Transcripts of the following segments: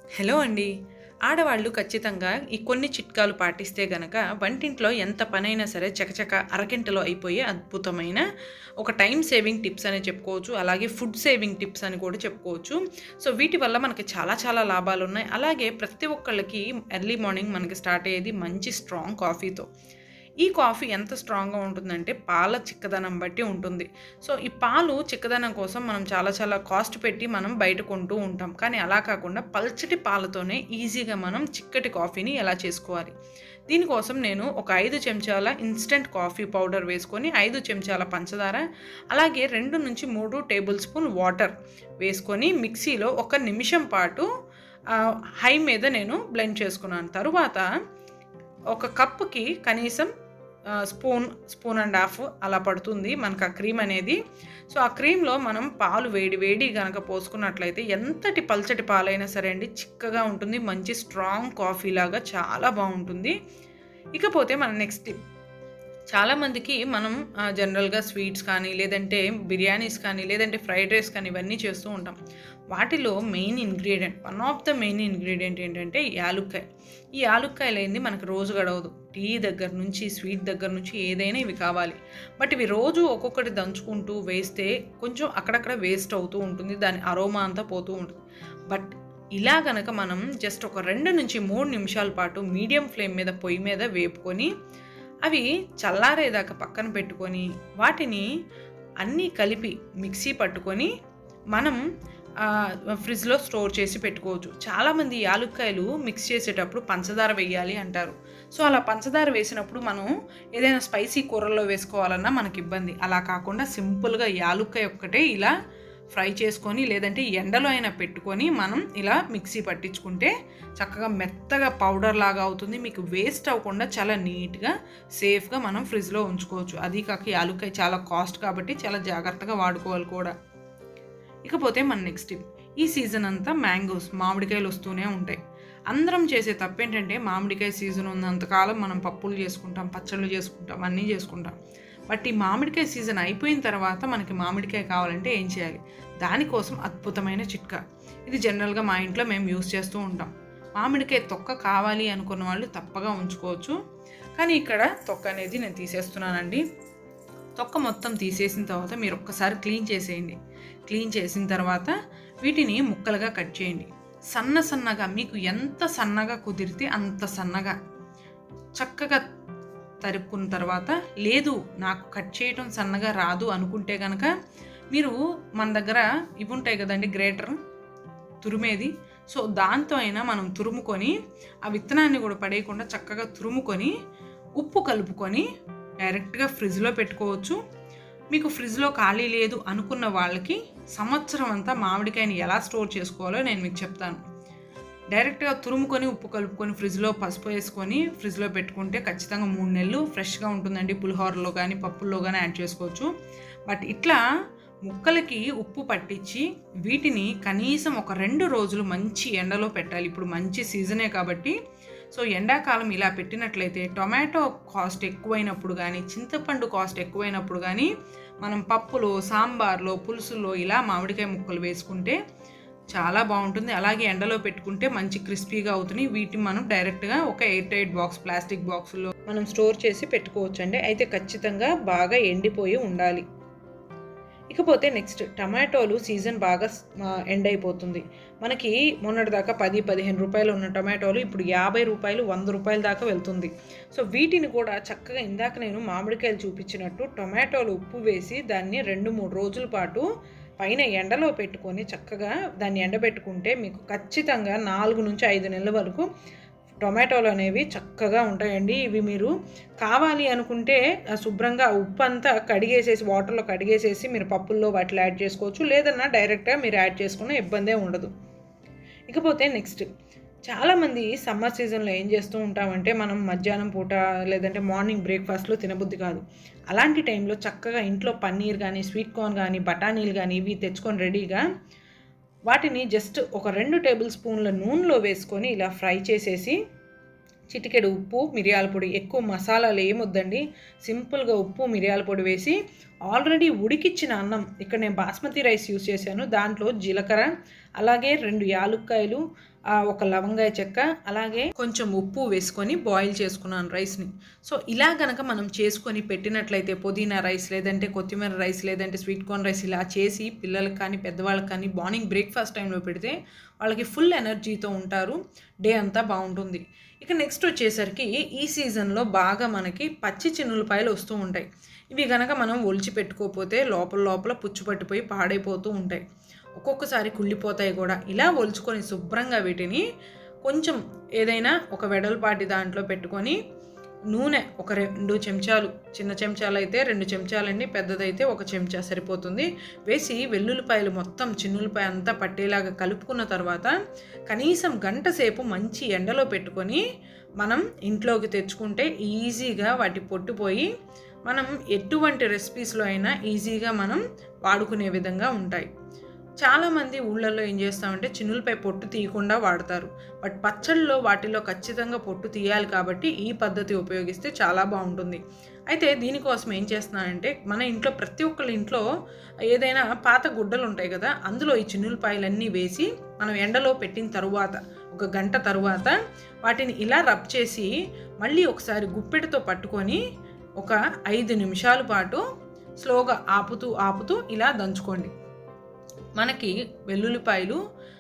hello అండి ఆడవాళ్ళు ఖచ్చితంగా ఈ కొన్ని చిట్కాలు పాటిస్తే గనక వంటింట్లో ఎంత పనైనా సరే చకచక అరగంటలో అయిపోయే అద్భుతమైన ఒక టైం సేవింగ్ టిప్స్ అని చెప్పుకోవచ్చు అలాగే ఫుడ్ సేవింగ్ టిప్స్ అని కూడా చెప్పుకోవచ్చు సో వీటి వల్ల మనకి చాలా చాలా లాభాలు ఉన్నాయి అలాగే ప్రతి ఒక్కళ్ళకి ఎర్లీ మార్నింగ్ మనకి స్టార్ట్ అయ్యేది మంచి స్ట్రాంగ్ కాఫీతో ఈ కాఫీ ఎంత స్ట్రాంగ్గా ఉంటుందంటే పాల చిక్కదనం బట్టి ఉంటుంది సో ఈ పాలు చిక్కదనం కోసం మనం చాలా చాలా కాస్ట్ పెట్టి మనం బయట కొంటూ ఉంటాం కానీ అలా కాకుండా పల్చటి పాలతోనే ఈజీగా మనం చిక్కటి కాఫీని ఎలా చేసుకోవాలి దీనికోసం నేను ఒక ఐదు చెంచాల ఇన్స్టెంట్ కాఫీ పౌడర్ వేసుకొని ఐదు చెంచాల పంచదార అలాగే రెండు నుంచి మూడు టేబుల్ స్పూన్ వాటర్ వేసుకొని మిక్సీలో ఒక నిమిషం పాటు ఆ, హై మీద నేను బ్లెండ్ చేసుకున్నాను తరువాత ఒక కప్పుకి కనీసం ఆ, స్పూన్ స్పూన్ అండ్ హాఫ్ అలా పడుతుంది మనకు ఆ క్రీమ్ అనేది సో ఆ క్రీమ్లో మనం పాలు వేడి వేడి కనుక పోసుకున్నట్లయితే ఎంతటి పల్చటి పాలైనా సరే అండి చిక్కగా ఉంటుంది మంచి స్ట్రాంగ్ కాఫీ లాగా చాలా బాగుంటుంది ఇకపోతే మన నెక్స్ట్ టిప్ చాలామందికి మనం ఆ, జనరల్గా స్వీట్స్ కానీ లేదంటే బిర్యానీస్ కానీ లేదంటే ఫ్రైడ్ రైస్ కానీ ఇవన్నీ చేస్తూ ఉంటాం వాటిలో main ingredient one of the main ingredient ఏంటంటే యాలుక్కాయ ఈ యాలుక్కాయ లేనిది మనకు రోజు గడవదు టీ దగ్గర నుంచి స్వీట్ దగ్గర నుంచి ఏదైనా ఇవి కావాలి బట్ ఇవి రోజు ఒక్కొక్కటి దంచుకుంటూ వేస్తే కొంచెం అక్కడక్కడ వేస్ట్ అవుతూ ఉంటుంది దాని అరోమా అంతా పోతూ ఉంటుంది బట్ ఇలా గనక మనం జస్ట్ ఒక రెండు నుంచి మూడు నిమిషాల పాటు మీడియం ఫ్లేమ్ మీద పొయ్యి మీద వేపుకొని అవి చల్లారేదాకా పక్కన పెట్టుకొని వాటిని అన్నీ కలిపి మిక్సీ పట్టుకొని మనం ఆ, ఫ్రిడ్జ్లో స్టోర్ చేసి పెట్టుకోవచ్చు చాలామంది యాలుక్కాయలు మిక్స్ చేసేటప్పుడు పంచదార వేయాలి అంటారు సో అలా పంచదార వేసినప్పుడు మనం ఏదైనా స్పైసీ కూరల్లో వేసుకోవాలన్నా మనకి ఇబ్బంది అలా కాకుండా సింపుల్గా యాలుక్కాయ ఒక్కటే ఇలా ఫ్రై చేసుకొని లేదంటే ఎండలో అయినా పెట్టుకొని మనం ఇలా మిక్సీ పట్టించుకుంటే చక్కగా మెత్తగా పౌడర్ లాగా అవుతుంది మీకు వేస్ట్ అవ్వకుండా చాలా నీట్గా సేఫ్గా మనం ఫ్రిడ్జ్లో ఉంచుకోవచ్చు అది కాక యాలుక్కాయ చాలా కాస్ట్ కాబట్టి చాలా జాగ్రత్తగా వాడుకోవాలి కూడా ఇకపోతే మన నెక్స్ట్ టిప్ ఈ సీజన్ అంతా మ్యాంగోస్ మామిడికాయలు వస్తూనే ఉంటాయి అందరం చేసే తప్పు ఏంటంటే మామిడికాయ సీజన్ ఉన్నంతకాలం మనం పప్పులు చేసుకుంటాం పచ్చళ్ళు చేసుకుంటాం అన్నీ చేసుకుంటాం బట్ ఈ మామిడికాయ సీజన్ అయిపోయిన తర్వాత మనకి మామిడికాయ కావాలంటే ఏం చేయాలి దానికోసం అద్భుతమైన చిట్కా ఇది జనరల్గా మా ఇంట్లో మేము యూస్ చేస్తూ ఉంటాం మామిడికాయ తొక్క కావాలి అనుకున్న వాళ్ళు తప్పగా ఉంచుకోవచ్చు కానీ ఇక్కడ తొక్క అనేది నేను తీసేస్తున్నానండి తొక్క మొత్తం తీసేసిన తర్వాత మీరు ఒక్కసారి క్లీన్ చేసేయండి క్లీన్ చేసిన తర్వాత వీటిని ముక్కలుగా కట్ చేయండి సన్న సన్నగా మీకు ఎంత సన్నగా కుదిరితే అంత సన్నగా చక్కగా తరుక్కున్న తర్వాత లేదు నాకు కట్ చేయటం సన్నగా రాదు అనుకుంటే కనుక మీరు మన దగ్గర ఇవి ఉంటాయి కదండి గ్రేటర్ తురిమేది సో దాంతో అయినా మనం తురుముకొని ఆ విత్తనాన్ని కూడా పడేయకుండా చక్కగా తురుముకొని ఉప్పు కలుపుకొని డైరెక్ట్గా ఫ్రిడ్జ్లో పెట్టుకోవచ్చు మీకు ఫ్రిడ్జ్లో ఖాళీ లేదు అనుకున్న వాళ్ళకి సంవత్సరం అంతా మామిడికాయని ఎలా స్టోర్ చేసుకోవాలో నేను మీకు చెప్తాను డైరెక్ట్గా తురుముకొని ఉప్పు కలుపుకొని ఫ్రిడ్జ్లో పసుపు వేసుకొని ఫ్రిడ్జ్లో పెట్టుకుంటే ఖచ్చితంగా మూడు నెలలు ఫ్రెష్గా ఉంటుందండి పులిహోరలో కానీ పప్పుల్లో కానీ యాడ్ చేసుకోవచ్చు బట్ ఇట్లా ముక్కలకి ఉప్పు పట్టించి వీటిని కనీసం ఒక రెండు రోజులు మంచి ఎండలో పెట్టాలి ఇప్పుడు మంచి సీజనే కాబట్టి సో ఎండాకాలం ఇలా పెట్టినట్లయితే టొమాటో కాస్ట్ ఎక్కువైనప్పుడు కానీ చింతపండు కాస్ట్ ఎక్కువైనప్పుడు కానీ మనం పప్పులో సాంబార్లో పులుసులో ఇలా మామిడికాయ ముక్కలు వేసుకుంటే చాలా బాగుంటుంది అలాగే ఎండలో పెట్టుకుంటే మంచి క్రిస్పీగా అవుతుంది వీటిని మనం డైరెక్ట్గా ఒక ఎయిట్ ఎయిట్ బాక్స్ ప్లాస్టిక్ బాక్సుల్లో మనం స్టోర్ చేసి పెట్టుకోవచ్చు అండి అయితే ఖచ్చితంగా బాగా ఎండిపోయి ఉండాలి ఇకపోతే నెక్స్ట్ టమాటోలు సీజన్ బాగా ఎండ్ అయిపోతుంది మనకి మొన్నటిదాకా పది పదిహేను రూపాయలు ఉన్న టమాటోలు ఇప్పుడు యాభై రూపాయలు వంద రూపాయల దాకా వెళ్తుంది సో వీటిని కూడా చక్కగా ఇందాక నేను మామిడికాయలు చూపించినట్టు టొమాటోలు ఉప్పు వేసి దాన్ని రెండు మూడు రోజుల పాటు పైన ఎండలో పెట్టుకొని చక్కగా దాన్ని ఎండబెట్టుకుంటే మీకు ఖచ్చితంగా నాలుగు నుంచి ఐదు నెలల వరకు టొమాటోలు అనేవి చక్కగా ఉంటాయండి ఇవి మీరు కావాలి అనుకుంటే ఆ శుభ్రంగా ఉప్పు అంతా కడిగేసేసి వాటర్లో కడిగేసేసి మీరు పప్పుల్లో వాటిలో యాడ్ చేసుకోవచ్చు లేదన్నా డైరెక్ట్గా మీరు యాడ్ చేసుకున్న ఇబ్బందే ఉండదు ఇకపోతే నెక్స్ట్ చాలామంది సమ్మర్ సీజన్లో ఏం చేస్తూ ఉంటామంటే మనం మధ్యాహ్నం పూట లేదంటే మార్నింగ్ బ్రేక్ఫాస్ట్లో తినబుద్ధి కాదు అలాంటి టైంలో చక్కగా ఇంట్లో పన్నీర్ కానీ స్వీట్ కార్న్ కానీ బఠానీలు కానీ ఇవి తెచ్చుకొని రెడీగా వాటిని జస్ట్ ఒక రెండు టేబుల్ స్పూన్ల నూనెలో వేసుకొని ఇలా ఫ్రై చేసేసి చిటికెడు ఉప్పు మిరియాల పొడి ఎక్కువ మసాలాలు ఏమొద్దండి సింపుల్గా ఉప్పు మిరియాల పొడి వేసి ఆల్రెడీ ఉడికిచ్చిన అన్నం ఇక్కడ నేను బాస్మతి రైస్ యూస్ చేశాను దాంట్లో జీలకర్ర అలాగే రెండు యాలుక్కాయలు ఆ, ఒక లవంగాయ చెక్క అలాగే కొంచెం ఉప్పు వేసుకొని బాయిల్ చేసుకున్నాను రైస్ని సో ఇలా గనక మనం చేసుకొని పెట్టినట్లయితే పుదీనా రైస్ లేదంటే కొత్తిమీర రైస్ లేదంటే స్వీట్ కార్న్ రైస్ ఇలా చేసి పిల్లలకి కానీ పెద్దవాళ్ళకి కానీ మార్నింగ్ బ్రేక్ఫాస్ట్ టైంలో పెడితే వాళ్ళకి ఫుల్ ఎనర్జీతో ఉంటారు డే అంతా బాగుంటుంది ఇక నెక్స్ట్ వచ్చేసరికి ఈ సీజన్లో బాగా మనకి పచ్చి చిన్నులపాయలు వస్తూ ఉంటాయి ఇవి కనుక మనం ఒలిచి పెట్టుకోకపోతే లోపల లోపల పుచ్చు పట్టిపోయి పాడైపోతూ ఉంటాయి ఒక్కొక్కసారి కుళ్ళిపోతాయి కూడా ఇలా ఒలుచుకొని శుభ్రంగా వీటిని కొంచెం ఏదైనా ఒక వెడల్పాటి దాంట్లో పెట్టుకొని నూనె ఒక రెండు చెంచాలు చిన్న చెంచాలు అయితే రెండు చెంచాలండి పెద్దదైతే ఒక చెంచా సరిపోతుంది వేసి వెల్లుల్లిపాయలు మొత్తం చిన్నులపాయ అంతా పట్టేలాగా కలుపుకున్న తర్వాత కనీసం గంట సేపు మంచి ఎండలో పెట్టుకొని మనం ఇంట్లోకి తెచ్చుకుంటే ఈజీగా వాటి పొట్టుపోయి మనం ఎటువంటి రెసిపీస్లో అయినా ఈజీగా మనం వాడుకునే విధంగా ఉంటాయి చాలామంది ఊళ్ళల్లో ఏం చేస్తామంటే చిన్నులపై పొట్టు తీయకుండా వాడతారు బట్ పచ్చళ్ళలో వాటిలో ఖచ్చితంగా పొట్టు తీయాలి కాబట్టి ఈ పద్ధతి ఉపయోగిస్తే చాలా బాగుంటుంది అయితే దీనికోసం ఏం చేస్తున్నానంటే మన ఇంట్లో ప్రతి ఒక్కళ్ళ ఇంట్లో ఏదైనా పాత గుడ్డలు ఉంటాయి కదా అందులో ఈ చిన్నులపాయలన్నీ వేసి మనం ఎండలో పెట్టిన తరువాత ఒక గంట తరువాత వాటిని ఇలా రబ్ చేసి మళ్ళీ ఒకసారి గుప్పెటితో పట్టుకొని ఒక ఐదు నిమిషాల పాటు స్లోగా ఆపుతూ ఆపుతూ ఇలా దంచుకోండి మనకి వెల్లుల్లిపాయలు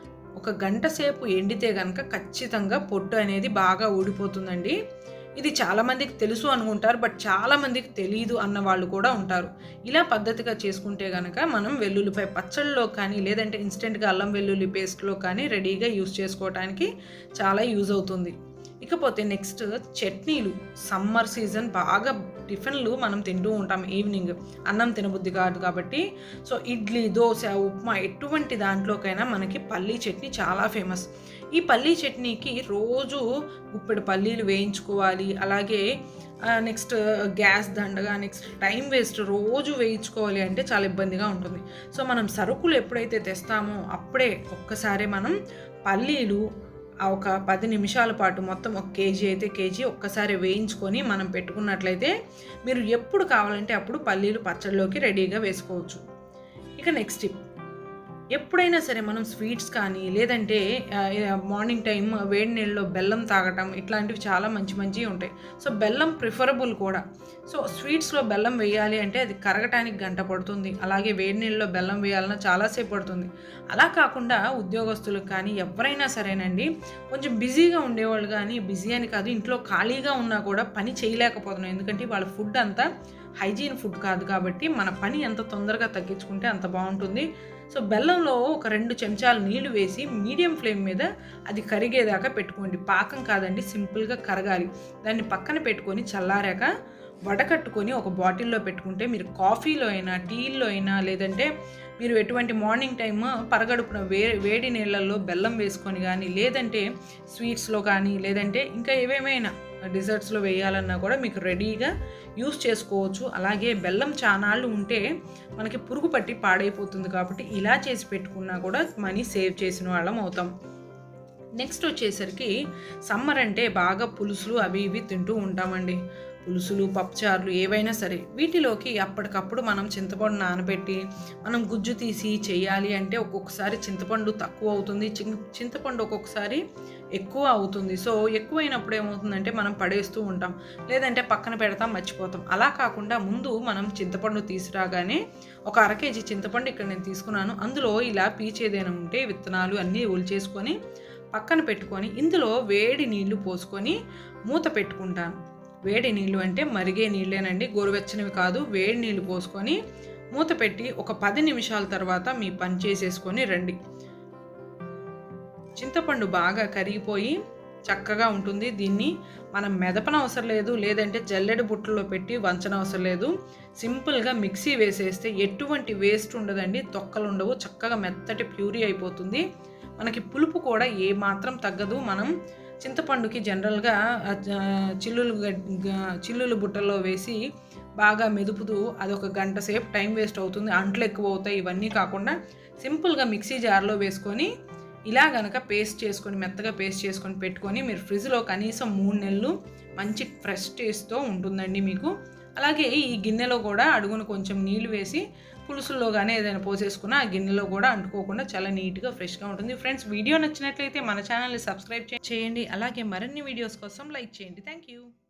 ఒక గంట సేపు ఎండితే కనుక ఖచ్చితంగా పొట్టు అనేది బాగా ఊడిపోతుందండి ఇది చాలామందికి తెలుసు అనుకుంటారు బట్ చాలామందికి తెలియదు అన్న వాళ్ళు కూడా ఉంటారు ఇలా పద్ధతిగా చేసుకుంటే కనుక మనం వెల్లుల్లిపాయ పచ్చళ్ళలో కానీ లేదంటే ఇన్స్టెంట్గా అల్లం వెల్లుల్లి పేస్ట్లో కానీ రెడీగా యూస్ చేసుకోవడానికి చాలా యూజ్ అవుతుంది ఇకపోతే నెక్స్ట్ చట్నీలు సమ్మర్ సీజన్ బాగా టిఫిన్లు మనం తింటూ ఉంటాం ఈవినింగ్ అన్నం తినబుద్ధి కాదు కాబట్టి సో ఇడ్లీ దోశ ఉప్మా ఎటువంటి దాంట్లోకైనా మనకి పల్లీ చట్నీ చాలా ఫేమస్ ఈ పల్లీ చట్నీకి రోజు గుప్పెడు పల్లీలు వేయించుకోవాలి అలాగే నెక్స్ట్ గ్యాస్ దండగా నెక్స్ట్ టైం వేస్ట్ రోజు వేయించుకోవాలి అంటే చాలా ఇబ్బందిగా ఉంటుంది సో మనం సరుకులు ఎప్పుడైతే తెస్తామో అప్పుడే ఒక్కసారి మనం పల్లీలు ఆ ఒక పది నిమిషాల పాటు మొత్తం ఒక కేజీ అయితే కేజీ ఒక్కసారి వేయించుకొని మనం పెట్టుకున్నట్లయితే మీరు ఎప్పుడు కావాలంటే అప్పుడు పల్లీలు పచ్చడిలోకి రెడీగా వేసుకోవచ్చు ఇక నెక్స్ట్ టిప్ ఎప్పుడైనా సరే మనం స్వీట్స్ కానీ లేదంటే మార్నింగ్ టైం వేడి నీళ్ళలో బెల్లం తాగటం ఇట్లాంటివి చాలా మంచి మంచివి ఉంటాయి సో బెల్లం ప్రిఫరబుల్ కూడా సో స్వీట్స్లో బెల్లం వేయాలి అంటే అది కరగటానికి గంట పడుతుంది అలాగే వేడి నీళ్ళలో బెల్లం వేయాలన్నా చాలాసేపు పడుతుంది అలా కాకుండా ఉద్యోగస్తులకు కానీ ఎవరైనా సరేనండి కొంచెం బిజీగా ఉండేవాళ్ళు కానీ బిజీ అని కాదు ఇంట్లో ఖాళీగా ఉన్నా కూడా పని చేయలేకపోతున్నాం ఎందుకంటే వాళ్ళ ఫుడ్ అంతా హైజీన్ ఫుడ్ కాదు కాబట్టి మన పని ఎంత తొందరగా తగ్గించుకుంటే అంత బాగుంటుంది సో బెల్లంలో ఒక రెండు చెంచాలు నీళ్లు వేసి మీడియం ఫ్లేమ్ మీద అది కరిగేదాకా పెట్టుకోండి పాకం కాదండి సింపుల్గా కరగాలి దాన్ని పక్కన పెట్టుకొని చల్లారాక వడకట్టుకొని ఒక బాటిల్లో పెట్టుకుంటే మీరు కాఫీలో అయినా టీల్లో అయినా లేదంటే మీరు ఎటువంటి మార్నింగ్ టైమ్ పరగడుపున వే వేడి నీళ్ళల్లో బెల్లం వేసుకొని కానీ లేదంటే స్వీట్స్లో కానీ లేదంటే ఇంకా ఏవేమైనా డిజర్ట్స్లో వేయాలన్నా కూడా మీకు రెడీగా యూస్ చేసుకోవచ్చు అలాగే బెల్లం చానాళ్ళు ఉంటే మనకి పురుగు పట్టి పాడైపోతుంది కాబట్టి ఇలా చేసి పెట్టుకున్నా కూడా మనీ సేవ్ చేసిన వాళ్ళం అవుతాం నెక్స్ట్ వచ్చేసరికి సమ్మర్ అంటే బాగా పులుసులు అవి ఇవి తింటూ ఉంటామండి పులుసులు పప్పుచారులు ఏవైనా సరే వీటిలోకి అప్పటికప్పుడు మనం చింతపండు నానబెట్టి మనం గుజ్జు తీసి చేయాలి అంటే ఒక్కొక్కసారి చింతపండు తక్కువ అవుతుంది చిన్- చింతపండు ఒక్కొక్కసారి ఎక్కువ అవుతుంది సో ఎక్కువైనప్పుడు ఏమవుతుందంటే మనం పడేస్తూ ఉంటాం లేదంటే పక్కన పెడతాం మర్చిపోతాం అలా కాకుండా ముందు మనం చింతపండు తీసుకురాగానే ఒక అర కేజీ చింతపండు ఇక్కడ నేను తీసుకున్నాను అందులో ఇలా పీచేదైనా ఉంటే విత్తనాలు అన్నీ ఒలిచేసుకొని పక్కన పెట్టుకొని ఇందులో వేడి నీళ్లు పోసుకొని మూత పెట్టుకుంటాను వేడి నీళ్ళు అంటే మరిగే నీళ్ళేనండి గోరువెచ్చనివి కాదు వేడి నీళ్ళు పోసుకొని మూత పెట్టి ఒక పది నిమిషాల తర్వాత మీ పని చేసేసుకొని రండి చింతపండు బాగా కరిగిపోయి చక్కగా ఉంటుంది దీన్ని మనం మెదపన అవసరం లేదు లేదంటే జల్లెడ బుట్టలో పెట్టి వంచన అవసరం లేదు సింపుల్గా మిక్సీ వేసేస్తే ఎటువంటి వేస్ట్ ఉండదండి తొక్కలు ఉండవు చక్కగా మెత్తటి ప్యూరీ అయిపోతుంది మనకి పులుపు కూడా ఏ మాత్రం తగ్గదు మనం చింతపండుకి జనరల్గా ఆ, జ- చిల్లులు గడ్- గ- చిల్లులు బుట్టలో వేసి బాగా మెదుపుతూ అదొక గంట సేపు టైం వేస్ట్ అవుతుంది అంట్లు ఎక్కువ అవుతాయి ఇవన్నీ కాకుండా సింపుల్గా మిక్సీ జార్లో వేసుకొని ఇలా గనక పేస్ట్ చేసుకొని మెత్తగా పేస్ట్ చేసుకొని పెట్టుకొని మీరు ఫ్రిడ్జ్లో కనీసం మూడు నెలలు మంచి ఫ్రెష్ టేస్ట్తో ఉంటుందండి మీకు అలాగే ఈ గిన్నెలో కూడా అడుగున కొంచెం నీళ్లు వేసి పులుసుల్లో కానీ ఏదైనా పోసేసుకున్న ఆ గిన్నెలో కూడా అంటుకోకుండా చాలా నీట్గా ఫ్రెష్గా ఉంటుంది ఫ్రెండ్స్ వీడియో నచ్చినట్లయితే మన ఛానల్ని సబ్స్క్రైబ్ చేయండి అలాగే మరిన్ని వీడియోస్ కోసం లైక్ చేయండి థ్యాంక్ యూ